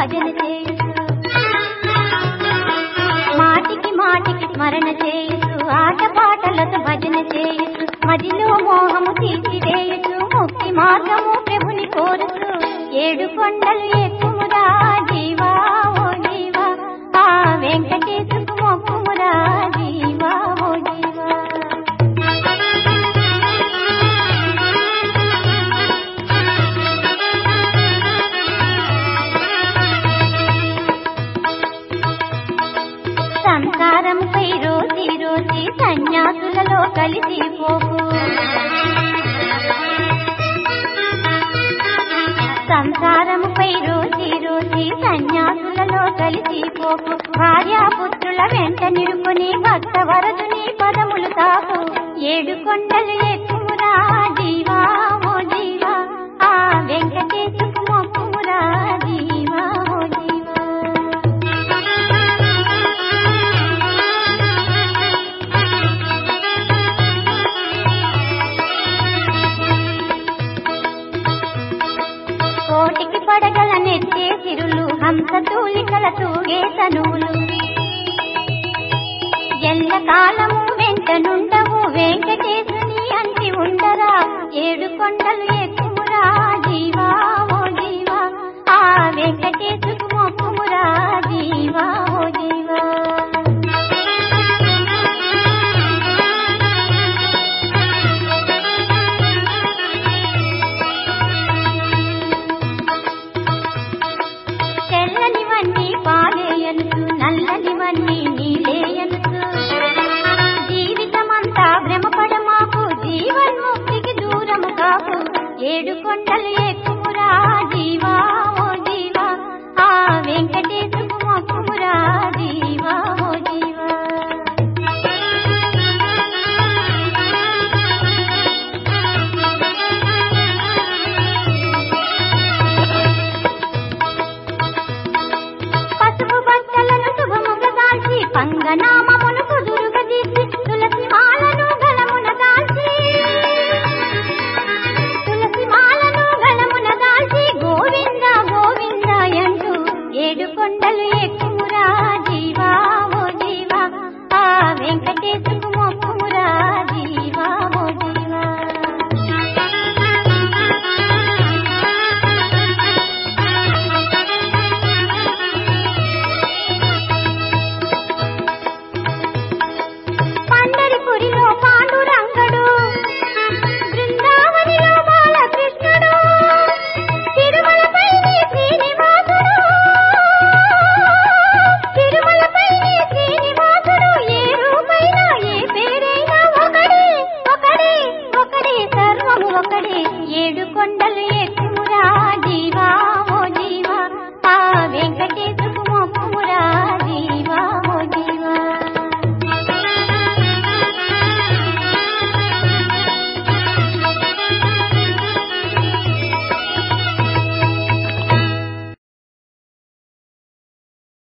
భజన చేయుచు మాటికి మాటికి స్మరణ చేయుచు ఆటపాటలతో భజన చేయుచు మదిలో మోహము తీర్చివేయుచు ముక్తి మార్గము ప్రభుని కోరుచు ఏడు కొండలు ఎక్కుమురా జీవా ఓ జీవా ఆ వెంకటేశుకు మొక్కుమురా జీవా ఓ జీవా సంసారంపై రోజీ రోజీ సన్యాసులలో కలిసిపోకు సంసారముపై రోజీ రోజీ సన్యాసులలో కలిసిపోకు భార్యాపుత్రుల వెంట నిలుపుని భక్త వరదుని పదములు తాకు ఏడు కొండలు ఎక్కుమురా జీవా ఓ జీవా ఆ వెంకటేశుకు మొక్కుమురా జీవా ఓ జీవా కోటికి పడగల నెట్టే సిరులు హంస తూలికల తూగే తనువులు ఎల్ల కాలము వెంట నుండవు వెంకటేశుని అంటి ఉండరా ఏడు కొండలు ఎక్కు